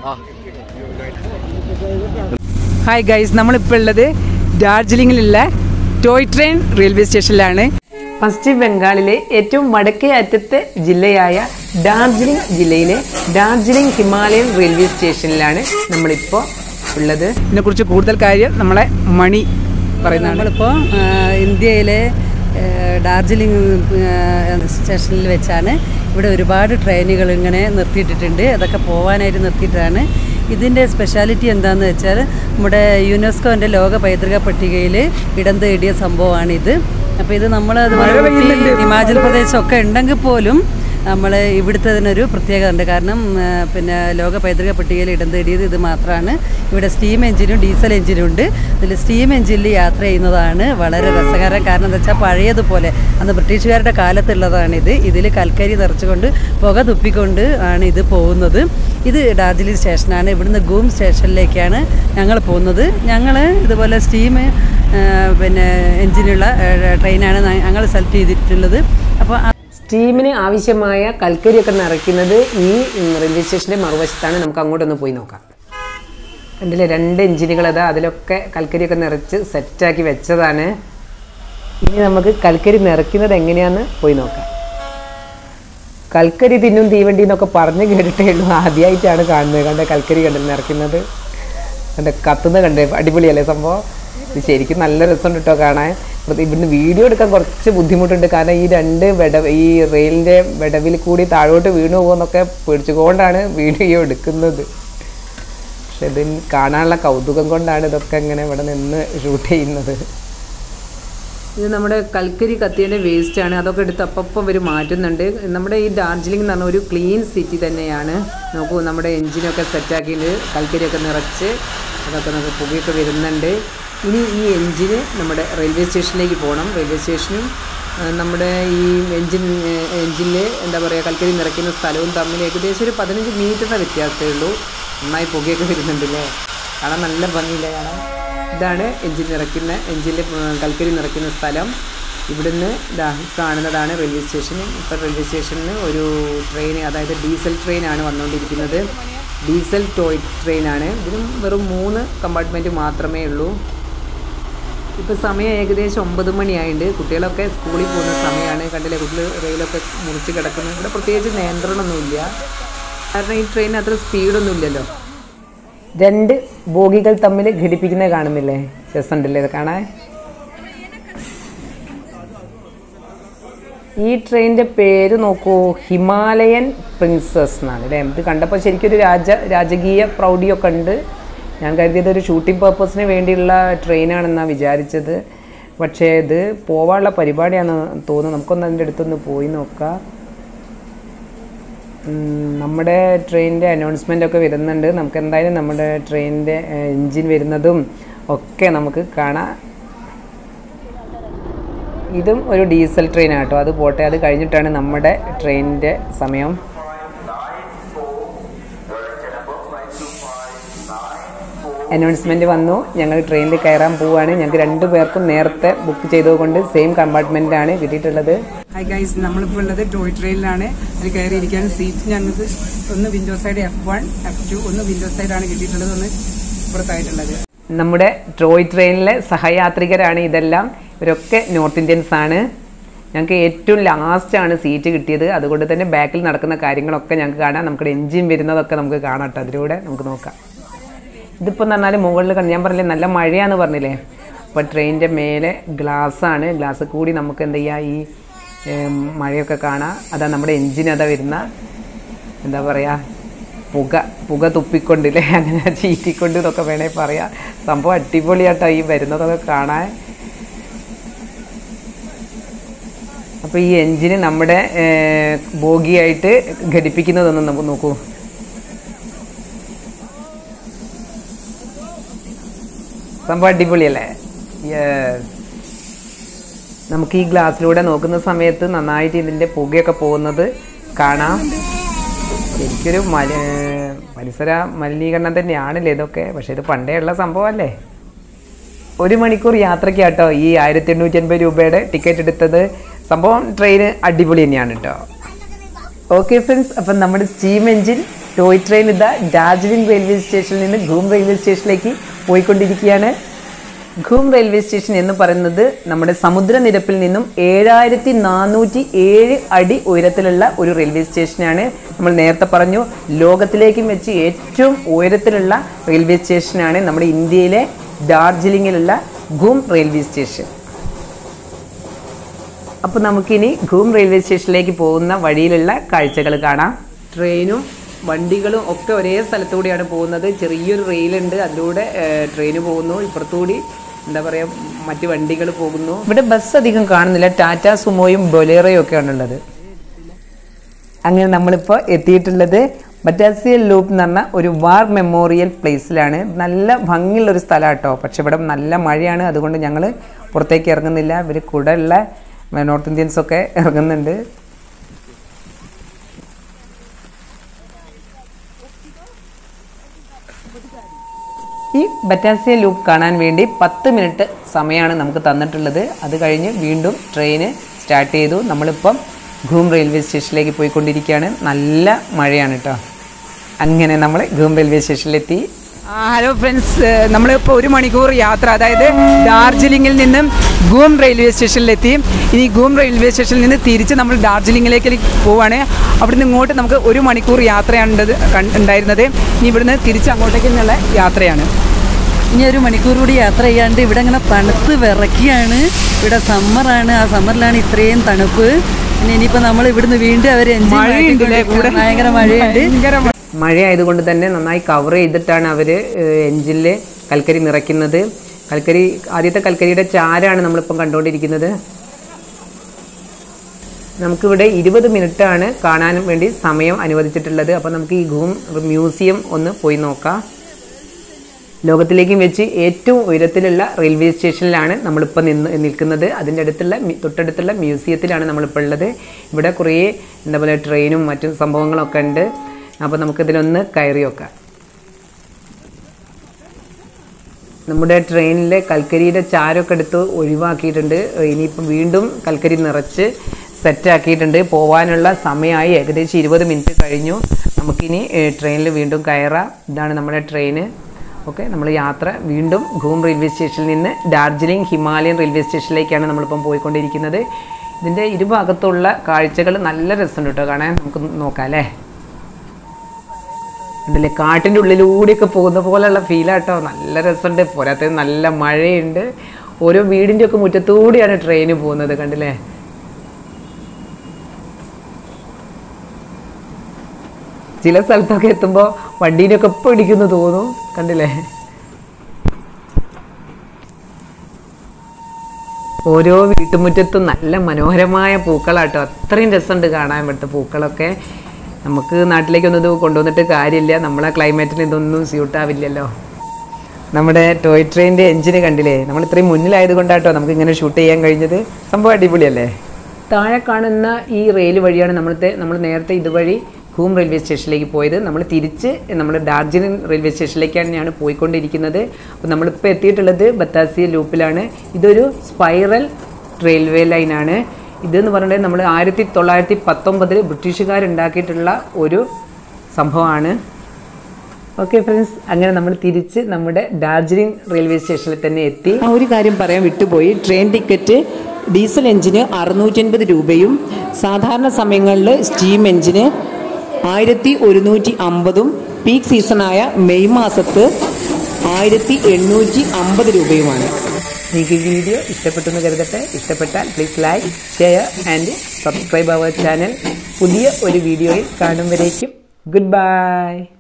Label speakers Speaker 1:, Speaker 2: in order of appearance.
Speaker 1: Hi guys നമ്മളിപ്പോൾ ഉള്ളത് ഡാർജിലിംഗിലുള്ള toy train railway സ്റ്റേഷനിലാണ് പശ്ചിമ ബംഗാളിലെ ഏറ്റവും വടക്കേ അറ്റത്തെ ജില്ലയായ ഡാർജിലിംഗ് ജില്ലയിലെ ഡാർജിലിംഗ് ഹിമാലയൻ റെയിൽവേ സ്റ്റേഷനിലാണ് നമ്മളിപ്പോൾ ഉള്ളത് ഇതിനെക്കുറിച്ച് കൂടുതൽ കാര്യം നമ്മളെ മണി പറയുന്നതാണ്
Speaker 2: നമ്മളിപ്പോൾ ഇന്ത്യയിലെ ആ, ഡാർജിലിംഗ് ആ, സ്റ്റേഷനിൽ വെച്ചാണ് ഇവിടെ ഒരുപാട് ട്രെയിനുകൾ ഇങ്ങനെ നിർത്തിയിട്ടിട്ടുണ്ട് അതൊക്കെ പോകാനായിട്ട് നിർത്തിയിട്ടാണ് ഇതിൻ്റെ സ്പെഷ്യാലിറ്റി എന്താണെന്ന് വെച്ചാൽ നമ്മുടെ യുനെസ്കോൻ്റെ ലോക പൈതൃക പട്ടികയിൽ ഇടം തേടിയ സംഭവമാണിത് അപ്പോൾ ഇത് നമ്മൾ അതുപോലെ ഊട്ടി, ഹിമാചൽ പ്രദേശൊക്കെ ഉണ്ടെങ്കിൽ പോലും നമ്മൾ ഇവിടുത്തെ ഇതിനൊരു പ്രത്യേകത ഉണ്ട് കാരണം ആ, പിന്നെ ലോക പൈതൃക പട്ടികയിൽ ഇടം തേടിയത് ഇത് മാത്രമാണ് ഇവിടെ സ്റ്റീം എഞ്ചിനും ഡീസൽ എഞ്ചിനും ഉണ്ട് ഇതിൽ സ്റ്റീം എഞ്ചിനിൽ യാത്ര ചെയ്യുന്നതാണ് വളരെ രസകരം കാരണം എന്താ വെച്ചാൽ പഴയതുപോലെ അന്ന് ബ്രിട്ടീഷുകാരുടെ കാലത്തുള്ളതാണിത് ഇതിൽ കൽക്കരി നിറച്ചുകൊണ്ട് പുക തുപ്പിക്കൊണ്ട് ആണ് ഇത് പോകുന്നത് ഇത് ഡാർജിലിംഗ് സ്റ്റേഷനാണ് ഇവിടുന്ന് ഗൂം സ്റ്റേഷനിലേക്കാണ് ഞങ്ങൾ പോകുന്നത് ഞങ്ങൾ ഇതുപോലെ സ്റ്റീം ആ, പിന്നെ എഞ്ചിനുള്ള ആ, ട്രെയിനാണ് ഞങ്ങൾ സെലക്ട് ചെയ്തിട്ടുള്ളത് അപ്പോൾ
Speaker 1: സ്റ്റീമിന് ആവശ്യമായ കൽക്കരിയൊക്കെ നിറയ്ക്കുന്നത് ഈ ഉം, റെയിൽവേ സ്റ്റേഷൻ്റെ മറുവശത്താണ് നമുക്ക് അങ്ങോട്ടൊന്ന് പോയി നോക്കാം കണ്ടില്ലേ രണ്ട് എഞ്ചിനുകൾ അതാ അതിലൊക്കെ കൽക്കരിയൊക്കെ നിറച്ച് സെറ്റാക്കി വെച്ചതാണ് ഇനി നമുക്ക് കൽക്കരി നിറയ്ക്കുന്നത് എങ്ങനെയാന്ന് പോയി നോക്കാം കൽക്കരി തിന്നും തീവണ്ടി എന്നൊക്കെ പറഞ്ഞ് കേട്ടിട്ടേ ഉള്ളൂ ആദ്യമായിട്ടാണ് കാണുന്നത് കണ്ട കൽക്കരി കണ്ടിൽ നിറയ്ക്കുന്നത് കണ്ട കത്തുന്ന കണ്ടേ അടിപൊളിയല്ലേ സംഭവം ഇത് ശരിക്കും നല്ല രസമുണ്ട് കേട്ടോ കാണാൻ പ്രതി- ഇവിടുന്ന് വീഡിയോ എടുക്കാൻ കുറച്ച് ബുദ്ധിമുട്ടുണ്ട് കാരണം ഈ രണ്ട് വിട ഈ റെയിലിൻ്റെ വിടവിൽ കൂടി താഴോട്ട് വീണു പോകുമെന്നൊക്കെ പേടിച്ചുകൊണ്ടാണ് വീഡിയോ എടുക്കുന്നത് പക്ഷെ ഇത് കാണാനുള്ള കൗതുകം കൊണ്ടാണ് ഇതൊക്കെ ഇങ്ങനെ ഇവിടെ നിന്ന് ഷൂട്ട് ചെയ്യുന്നത് ഇത് നമ്മുടെ കൽക്കരി കത്തിയുടെ വേസ്റ്റ് ആണ് അതൊക്കെ എടുത്ത് അപ്പം ഇവർ മാറ്റുന്നുണ്ട് നമ്മുടെ ഈ ഡാർജിലിംഗ് എന്ന് പറഞ്ഞ ഒരു ക്ലീൻ സിറ്റി തന്നെയാണ് നോക്കൂ നമ്മുടെ എഞ്ചിനൊക്കെ സെറ്റാക്കിയിട്ട് കൽക്കരിയൊക്കെ നിറച്ച് അതൊക്കെ നമുക്ക് പുകയൊക്കെ വരുന്നുണ്ട് ഇനി ഈ എഞ്ചിന് നമ്മുടെ റെയിൽവേ സ്റ്റേഷനിലേക്ക് പോകണം റെയിൽവേ സ്റ്റേഷനും ആ, നമ്മുടെ ഈ എഞ്ചിൻ എഞ്ചിനിൽ എന്താ പറയുക കൽക്കരി നിറയ്ക്കുന്ന സ്ഥലവും തമ്മിൽ ഏകദേശം ഒരു പതിനഞ്ച് മീറ്ററിൻ്റെ വ്യത്യാസമേ ഉള്ളൂ നന്നായി പുകയൊക്കെ വരുന്നുണ്ടല്ലേ കാണാൻ നല്ല ഭംഗിയില്ല കാണാൻ ഇതാണ് എഞ്ചിൻ നിറയ്ക്കുന്ന എഞ്ചിനിൽ കൽക്കരി നിറയ്ക്കുന്ന സ്ഥലം ഇവിടുന്ന് ഇതാ കാണുന്നതാണ് റെയിൽവേ സ്റ്റേഷൻ ഇപ്പോൾ റെയിൽവേ സ്റ്റേഷനിൽ ഒരു ട്രെയിൻ അതായത് ഡീസൽ ട്രെയിനാണ് വന്നുകൊണ്ടിരിക്കുന്നത് ഡീസൽ ടോയ് ട്രെയിനാണ് ഇതിനും വെറും മൂന്ന് കമ്പാർട്ട്മെൻറ്റ് മാത്രമേ ഉള്ളൂ ഇപ്പോൾ സമയം ഏകദേശം ഒമ്പത് മണിയായിട്ടുണ്ട് കുട്ടികളൊക്കെ സ്കൂളിൽ പോകുന്ന സമയമാണ് കണ്ടില്ലേ കുട്ടികൾ റെയിലൊക്കെ മുറിച്ച് കിടക്കുന്നു ഇവിടെ പ്രത്യേകിച്ച് നിയന്ത്രണമൊന്നുമില്ല കാരണം ഈ ട്രെയിൻ അത്ര സ്പീഡൊന്നും ഇല്ലല്ലോ രണ്ട് ബോഗികൾ തമ്മിൽ ഘടിപ്പിക്കുന്നത് കാണുന്നില്ലേ രസമുണ്ടല്ലേ ഇത് കാണാൻ ഈ ട്രെയിനിൻ്റെ പേര് നോക്കൂ ഹിമാലയൻ പ്രിൻസസ് എന്നാണ് അല്ലേ ഇത് കണ്ടപ്പോൾ ശരിക്കും ഒരു രാജ രാജകീയ പ്രൗഢിയൊക്കെ ഉണ്ട് ഞാൻ കരുതിയത് ഒരു ഷൂട്ടിംഗ് പർപ്പസിന് വേണ്ടിയുള്ള ട്രെയിനാണെന്നാണ് വിചാരിച്ചത് പക്ഷേ ഇത് പോവാനുള്ള പരിപാടിയാണെന്ന് തോന്നുന്നു നമുക്കൊന്ന് അതിൻ്റെ അടുത്തൊന്ന് പോയി നോക്കാം ഉം, നമ്മുടെ ട്രെയിനിൻ്റെ അനൗൺസ്മെൻ്റ് ഒക്കെ വരുന്നുണ്ട് നമുക്ക് എന്തായാലും നമ്മുടെ ട്രെയിനിൻ്റെ എൻജിൻ വരുന്നതും ഒക്കെ നമുക്ക് കാണാം ഇതും ഒരു ഡീസൽ ട്രെയിൻ ആട്ടോ അത് പോട്ടെ അത് കഴിഞ്ഞിട്ടാണ് നമ്മുടെ ട്രെയിനിൻ്റെ സമയം അനൗൺസ്മെൻറ്റ് വന്നു ഞങ്ങൾ ട്രെയിനിൽ കയറാൻ പോവുകയാണ് ഞങ്ങൾക്ക് രണ്ടു പേർക്കും നേരത്തെ ബുക്ക് ചെയ്തതുകൊണ്ട് സെയിം കമ്പാർട്ട്മെൻറ്റാണ് കിട്ടിയിട്ടുള്ളത് ഹായ് ഗൈസ് നമ്മളിപ്പോൾ ഉള്ളത് ടോയ് ട്രെയിനിലാണ് അതിൽ കയറിയിരിക്കാൻ സീറ്റ് ഞങ്ങൾക്ക് ഒന്ന് window side F one F two ഒന്ന് വിൻഡോ സൈഡാണ് കിട്ടിയിട്ടുള്ളത് ഒന്ന് ഇപ്പുറത്തായിട്ടുള്ളത് നമ്മുടെ ടോയ് ട്രെയിനിലെ സഹയാത്രികരാണ് ഇതെല്ലാം ഇവരൊക്കെ നോർത്ത് ഇന്ത്യൻസ് ആണ് ഞങ്ങൾക്ക് ഏറ്റവും ലാസ്റ്റാണ് സീറ്റ് കിട്ടിയത് അതുകൊണ്ട് തന്നെ ബാക്കിൽ നടക്കുന്ന കാര്യങ്ങളൊക്കെ ഞങ്ങൾക്ക് കാണാം നമുക്ക് എൻജിൻ വരുന്നതൊക്കെ നമുക്ക് കാണാം കേട്ടോ അതിലൂടെ നമുക്ക് നോക്കാം ഇതിപ്പോൾ എന്ന് പറഞ്ഞാൽ മുകളിൽ കണ്ട് ഞാൻ പറഞ്ഞില്ലേ നല്ല മഴയാന്ന് പറഞ്ഞില്ലേ അപ്പോൾ ട്രെയിനിൻ്റെ മേലെ ഗ്ലാസ്സാണ് ഗ്ലാസ് കൂടി നമുക്ക് എന്ത് ചെയ്യാം ഈ ഏം, മഴയൊക്കെ കാണാം അതാ നമ്മുടെ എൻജിൻ അതാ വരുന്ന എന്താ പറയുക പുക പുക തുപ്പിക്കൊണ്ടില്ലേ അങ്ങനെ ചീറ്റിക്കൊണ്ട് എന്നൊക്കെ വേണേൽ പറയാം സംഭവം അടിപൊളിയാട്ടോ ഈ വരുന്നതൊക്കെ കാണാൻ അപ്പോൾ ഈ എൻജിന് നമ്മുടെ ഏർ, ബോഗിയായിട്ട് ഘടിപ്പിക്കുന്നതൊന്നും നമുക്ക് നോക്കൂ സംഭവം അടിപൊളിയല്ലേ യെസ് നമുക്ക് ഈ ഗ്ലാസ്സിലൂടെ നോക്കുന്ന സമയത്ത് നന്നായിട്ട് ഇതിൻ്റെ പുകയൊക്കെ പോകുന്നത് കാണാം ശരിക്കൊരു മല ഏർ പരിസര മലിനീകരണം തന്നെയാണല്ലേ ഇതൊക്കെ പക്ഷെ ഇത് പണ്ടേ ഉള്ള സംഭവമല്ലേ ഒരു മണിക്കൂർ യാത്രയ്ക്ക് കേട്ടോ ഈ ആയിരത്തി എണ്ണൂറ്റി അൻപത് രൂപയുടെ ടിക്കറ്റ് എടുത്തത് സംഭവം ട്രെയിൻ അടിപൊളി തന്നെയാണ് കേട്ടോ ഓക്കെ ഫ്രണ്ട്സ് അപ്പം നമ്മുടെ സ്റ്റീം എൻജിൻ ടോയ് ട്രെയിൻ ഇതാ ഡാർജിലിംഗ് റെയിൽവേ സ്റ്റേഷനിൽ നിന്ന് ഘൂം റെയിൽവേ സ്റ്റേഷനിലേക്ക് പോയിക്കൊണ്ടിരിക്കുകയാണ് ഘൂം റെയിൽവേ സ്റ്റേഷൻ എന്ന് പറയുന്നത് നമ്മുടെ സമുദ്രനിരപ്പിൽ നിന്നും ഏഴായിരത്തി നാനൂറ്റി ഏഴ് അടി ഉയരത്തിലുള്ള ഒരു റെയിൽവേ സ്റ്റേഷനാണ് നമ്മൾ നേരത്തെ പറഞ്ഞു ലോകത്തിലേക്കും വെച്ച് ഏറ്റവും ഉയരത്തിലുള്ള റെയിൽവേ സ്റ്റേഷനാണ് നമ്മുടെ ഇന്ത്യയിലെ ഡാർജിലിംഗിലുള്ള ഘൂം റെയിൽവേ സ്റ്റേഷൻ അപ്പോൾ നമുക്കിനി ഘൂം റെയിൽവേ സ്റ്റേഷനിലേക്ക് പോകുന്ന വഴിയിലുള്ള കാഴ്ചകൾ കാണാം ട്രെയിനും വണ്ടികളും ഒക്കെ ഒരേ സ്ഥലത്തൂടെയാണ് പോകുന്നത് ചെറിയൊരു റെയിലുണ്ട് അതിലൂടെ ട്രെയിൻ പോകുന്നു ഇപ്പുറത്തുകൂടി എന്താ പറയുക മറ്റ് വണ്ടികൾ പോകുന്നു ഇവിടെ ബസ് അധികം കാണുന്നില്ല ടാറ്റ സുമോയും ബൊലേറോയും ഒക്കെയാണ് ഉള്ളത് അങ്ങനെ നമ്മളിപ്പോൾ എത്തിയിട്ടുള്ളത് ബറ്റാസിയൽ ലൂപ്പ് എന്ന് പറഞ്ഞ ഒരു വാർ മെമ്മോറിയൽ പ്ലേസിലാണ് നല്ല ഭംഗിയുള്ള ഒരു സ്ഥലം കേട്ടോ പക്ഷെ ഇവിടെ നല്ല മഴയാണ് അതുകൊണ്ട് ഞങ്ങൾ പുറത്തേക്ക് ഇറങ്ങുന്നില്ല ഇവർ കൂടെ ഉള്ള നോർത്ത് ഇന്ത്യൻസ് ഒക്കെ ഇറങ്ങുന്നുണ്ട് ഈ ബറ്റാസിയ ലൂപ്പ് കാണാൻ വേണ്ടി പത്ത് മിനിറ്റ് സമയമാണ് നമുക്ക് തന്നിട്ടുള്ളത് അത് കഴിഞ്ഞ് വീണ്ടും ട്രെയിന് സ്റ്റാർട്ട് ചെയ്തു നമ്മളിപ്പം ഘൂം റെയിൽവേ സ്റ്റേഷനിലേക്ക് പോയിക്കൊണ്ടിരിക്കുകയാണ് നല്ല മഴയാണ് കേട്ടോ അങ്ങനെ നമ്മൾ ഘൂം റെയിൽവേ സ്റ്റേഷനിലെത്തി
Speaker 3: ഹലോ ഫ്രണ്ട്സ് നമ്മളിപ്പോൾ ഒരു മണിക്കൂർ യാത്ര അതായത് ഡാർജിലിംഗിൽ നിന്നും ഗൂം റെയിൽവേ സ്റ്റേഷനിലെത്തി ഇനി ഗൂം റെയിൽവേ സ്റ്റേഷനിൽ നിന്ന് തിരിച്ച് നമ്മൾ ഡാർജിലിംഗിലേക്ക് പോവാണ് അവിടുന്ന് ഇങ്ങോട്ട് നമുക്ക് ഒരു മണിക്കൂർ യാത്രയാണ് ഉണ്ടത് കൺ- ഉണ്ടായിരുന്നത് ഇനി ഇവിടുന്ന് തിരിച്ച് അങ്ങോട്ടേക്ക് നിന്നുള്ള യാത്രയാണ്
Speaker 2: ഇനി ഒരു മണിക്കൂർ കൂടി യാത്ര ചെയ്യാണ്ട് ഇവിടെ ഇങ്ങനെ തണുത്ത് വിറയ്ക്കുകയാണ് ഇവിടെ സമ്മറാണ് ആ സമ്മറിലാണ് ഇത്രയും തണുപ്പ് പിന്നെ ഇനിയിപ്പോൾ നമ്മൾ ഇവിടുന്ന് വീണ്ടും അവർ
Speaker 3: മഴയുണ്ടല്ലേ കൂടെ
Speaker 2: ഭയങ്കര മഴയുണ്ട്
Speaker 3: ഭയങ്കര മഴ.
Speaker 1: മഴ ആയതുകൊണ്ട് തന്നെ നന്നായി കവർ ചെയ്തിട്ടാണ് അവർ എഞ്ചിനിൽ കൽക്കരി നിറയ്ക്കുന്നത് കൽക്കരി ആദ്യത്തെ കൽക്കരിയുടെ ചാരാണ് നമ്മളിപ്പം കണ്ടുകൊണ്ടിരിക്കുന്നത് നമുക്കിവിടെ ഇരുപത് മിനിറ്റാണ് കാണാൻ വേണ്ടി സമയം അനുവദിച്ചിട്ടുള്ളത് അപ്പോൾ നമുക്ക് ഈ ഘൂം മ്യൂസിയം ഒന്ന് പോയി നോക്കാം ലോകത്തിലേക്കും വെച്ച് ഏറ്റവും ഉയരത്തിലുള്ള റെയിൽവേ സ്റ്റേഷനിലാണ് നമ്മളിപ്പോൾ നിന്ന് നിൽക്കുന്നത് അതിൻ്റെ അടുത്തുള്ള മി- തൊട്ടടുത്തുള്ള മ്യൂസിയത്തിലാണ് നമ്മളിപ്പോൾ ഉള്ളത് ഇവിടെ കുറേ എന്താ പറയുക ട്രെയിനും മറ്റു സംഭവങ്ങളൊക്കെ ഉണ്ട് അപ്പോൾ നമുക്കിതിലൊന്ന് കയറി നോക്കാം നമ്മുടെ ട്രെയിനിലെ കൽക്കരിയുടെ ചാരമൊക്കെ എടുത്ത് ഒഴിവാക്കിയിട്ടുണ്ട് ഇനിയിപ്പം വീണ്ടും കൽക്കരി നിറച്ച് സെറ്റാക്കിയിട്ടുണ്ട് പോകാനുള്ള സമയമായി ഏകദേശം ഇരുപത് മിനിറ്റ് കഴിഞ്ഞു നമുക്കിനി ട്രെയിനിൽ വീണ്ടും കയറാം ഇതാണ് നമ്മുടെ ട്രെയിന് ഓക്കെ നമ്മൾ യാത്ര വീണ്ടും ഘൂം റെയിൽവേ സ്റ്റേഷനിൽ നിന്ന് ഡാർജിലിംഗ് ഹിമാലയൻ റെയിൽവേ സ്റ്റേഷനിലേക്കാണ് നമ്മളിപ്പം പോയിക്കൊണ്ടിരിക്കുന്നത് ഇതിൻ്റെ ഇരുഭാഗത്തുള്ള കാഴ്ചകൾ നല്ല രസമുണ്ട് കേട്ടോ കാണാൻ നമുക്ക് നോക്കാം അല്ലേ ഉണ്ടല്ലേ കാട്ടിൻ്റെ ഉള്ളിലൂടെയൊക്കെ പോകുന്ന പോലെയുള്ള ഫീലാട്ടോ നല്ല രസമുണ്ട് പോരാത്തത് നല്ല മഴയുണ്ട് ഓരോ വീടിൻ്റെ ഒക്കെ മുറ്റത്തൂടെയാണ് ട്രെയിന് പോകുന്നത് കണ്ടില്ലേ ചില സ്ഥലത്തൊക്കെ എത്തുമ്പോൾ വണ്ടീനൊക്കെ ഇപ്പം ഇടിക്കുന്നു തോന്നും കണ്ടില്ലേ ഓരോ വീട്ടുമുറ്റത്തും നല്ല മനോഹരമായ പൂക്കളാട്ടോ അത്രയും രസമുണ്ട് കാണാൻ ഇവിടുത്തെ പൂക്കളൊക്കെ നമുക്ക് നാട്ടിലേക്കൊന്നും ഇത് കൊണ്ടുവന്നിട്ട് കാര്യമില്ല നമ്മളെ ക്ലൈമറ്റിന് ഇതൊന്നും സ്യൂട്ടാവില്ലല്ലോ നമ്മുടെ ടോയ് ട്രെയിനിൻ്റെ എഞ്ചിന് കണ്ടില്ലേ നമ്മൾ ഇത്രയും മുന്നിലായത് കൊണ്ടാട്ടോ നമുക്ക് ഇങ്ങനെ ഷൂട്ട് ചെയ്യാൻ കഴിഞ്ഞത് സംഭവം അടിപൊളിയല്ലേ താഴെ കാണുന്ന ഈ റെയിൽ വഴിയാണ് നമ്മളത്തെ നമ്മൾ നേരത്തെ ഇതുവഴി ഘൂം റെയിൽവേ സ്റ്റേഷനിലേക്ക് പോയത് നമ്മൾ തിരിച്ച് നമ്മൾ ഡാർജിലിംഗ് റെയിൽവേ സ്റ്റേഷനിലേക്കാണ് പോയിക്കൊണ്ടിരിക്കുന്നത് അപ്പോൾ നമ്മളിപ്പോൾ എത്തിയിട്ടുള്ളത് ബത്താസിയ ലൂപ്പിലാണ് ഇതൊരു സ്പൈറൽ റെയിൽവേ ലൈനാണ് ഇതെന്ന് പറഞ്ഞിട്ടുണ്ടെങ്കിൽ നമ്മൾ ആയിരത്തി തൊള്ളായിരത്തി പത്തൊമ്പതിൽ ബ്രിട്ടീഷുകാരുണ്ടാക്കിയിട്ടുള്ള ഒരു സംഭവമാണ് ഓക്കെ ഫ്രണ്ട്സ് അങ്ങനെ നമ്മൾ തിരിച്ച് നമ്മുടെ ഡാർജിലിംഗ് റെയിൽവേ സ്റ്റേഷനിൽ തന്നെ എത്തി
Speaker 3: ആ ഒരു കാര്യം പറയാൻ വിട്ടുപോയി ട്രെയിൻ ടിക്കറ്റ് ഡീസൽ എഞ്ചിന് അറുന്നൂറ്റൻപത് രൂപയും സാധാരണ സമയങ്ങളിൽ സ്റ്റീം എഞ്ചിന് ആയിരത്തി ഒരുന്നൂറ്റി അമ്പതും പീക്ക് സീസണായ മെയ് മാസത്ത് ആയിരത്തി എണ്ണൂറ്റി അമ്പത് രൂപയുമാണ്
Speaker 1: നിങ്ങൾക്ക് ഈ വീഡിയോ ഇഷ്ടപ്പെട്ടു എന്ന് കരുതട്ടെ ഇഷ്ടപ്പെട്ടാൽ please like share and subscribe our channel പുതിയ ഒരു വീഡിയോയിൽ കാണും വരേക്കും ഗുഡ് ബൈ